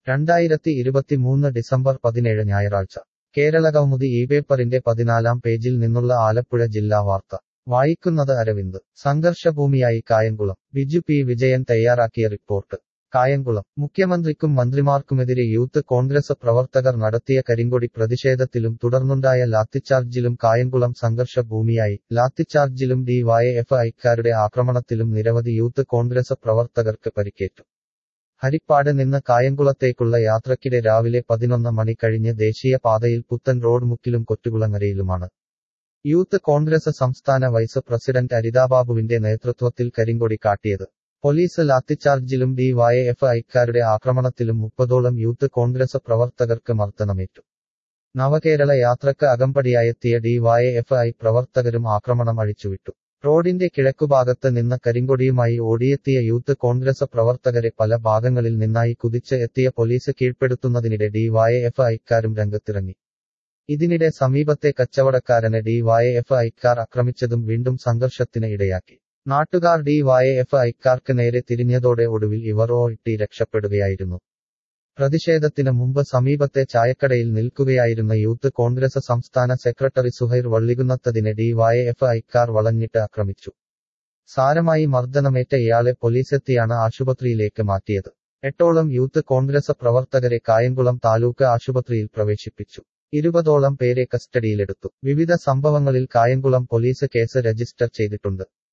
രണ്ടായിരത്തി ഇരുപത്തിമൂന്ന് ഡിസംബർ പതിനേഴ് ഞായറാഴ്ച കേരളകൗമുദി ഈ പേപ്പറിന്റെ പതിനാലാം പേജിൽ നിന്നുള്ള ആലപ്പുഴ ജില്ലാ വാർത്ത വായിക്കുന്നത് അരവിന്ദ് സംഘർഷഭൂമിയായി കായംകുളം ബിജു പി വിജയൻ തയ്യാറാക്കിയ റിപ്പോർട്ട് കായംകുളം മുഖ്യമന്ത്രിക്കും മന്ത്രിമാർക്കുമെതിരെ യൂത്ത് കോൺഗ്രസ് പ്രവർത്തകർ നടത്തിയ കരിങ്കൊടി പ്രതിഷേധത്തിലും തുടർന്നുണ്ടായ ലാത്തിച്ചാർജിലും കായംകുളം സംഘർഷഭൂമിയായി ലാത്തിച്ചാർജിലും ഡിവൈഎഫ് ഐക്കാരുടെ ആക്രമണത്തിലും നിരവധി യൂത്ത് കോൺഗ്രസ് പ്രവർത്തകർക്ക് പരിക്കേറ്റു ഹരിപ്പാട് നിന്ന് കായംകുളത്തേക്കുള്ള യാത്രക്കിടെ രാവിലെ പതിനൊന്ന് മണി കഴിഞ്ഞ് ദേശീയ പാതയിൽ പുത്തൻ റോഡ് മുക്കിലും കൊറ്റുകുളങ്ങരയിലുമാണ് യൂത്ത് കോൺഗ്രസ് സംസ്ഥാന വൈസ് പ്രസിഡന്റ് അരിതാബാബുവിന്റെ നേതൃത്വത്തിൽ കരിങ്കൊടി കാട്ടിയത് പോലീസ് ലാത്തിച്ചാർജിലും ഡിവൈഎഫ് ഐക്കാരുടെ ആക്രമണത്തിലും മുപ്പതോളം യൂത്ത് കോൺഗ്രസ് പ്രവർത്തകർക്ക് മർദ്ദനമേറ്റു നവകേരള യാത്രക്ക് അകമ്പടിയായെത്തിയ ഡിവൈഎഫ് ഐ പ്രവർത്തകരും ആക്രമണം അഴിച്ചുവിട്ടു റോഡിന്റെ കിഴക്കുഭാഗത്ത് നിന്ന് കരിങ്കൊടിയുമായി ഓടിയെത്തിയ യൂത്ത് കോൺഗ്രസ് പ്രവർത്തകരെ പല ഭാഗങ്ങളിൽ നിന്നായി കുതിച്ച് എത്തിയ പോലീസ് കീഴ്പ്പെടുത്തുന്നതിനിടെ ഡിവൈഎഫ് ഐക്കാരും രംഗത്തിറങ്ങി ഇതിനിടെ സമീപത്തെ കച്ചവടക്കാരനെ ഡിവൈഎഫ് ഐക്കാർ ആക്രമിച്ചതും വീണ്ടും സംഘർഷത്തിന് ഇടയാക്കി നാട്ടുകാർ ഡിവൈഎഫ് ഐക്കാർക്ക് നേരെ തിരിഞ്ഞതോടെ ഒടുവിൽ ഇവർ ഓ ഇട്ടി രക്ഷപ്പെടുകയായിരുന്നു പ്രതിഷേധത്തിന് മുമ്പ് സമീപത്തെ ചായക്കടയിൽ നിൽക്കുകയായിരുന്ന യൂത്ത് കോൺഗ്രസ് സംസ്ഥാന സെക്രട്ടറി സുഹൈർ വള്ളികുന്നത്തതിനെ ഡിവൈഎഫ് ഐക്കാർ വളഞ്ഞിട്ട് ആക്രമിച്ചു സാരമായി മർദ്ദനമേറ്റ ഇയാളെ പോലീസെത്തിയാണ് ആശുപത്രിയിലേക്ക് മാറ്റിയത് എട്ടോളം യൂത്ത് കോൺഗ്രസ് പ്രവർത്തകരെ കായംകുളം താലൂക്ക് ആശുപത്രിയിൽ പ്രവേശിപ്പിച്ചു ഇരുപതോളം പേരെ കസ്റ്റഡിയിലെടുത്തു വിവിധ സംഭവങ്ങളിൽ കായംകുളം പോലീസ് കേസ് രജിസ്റ്റർ ചെയ്തിട്ടുണ്ട്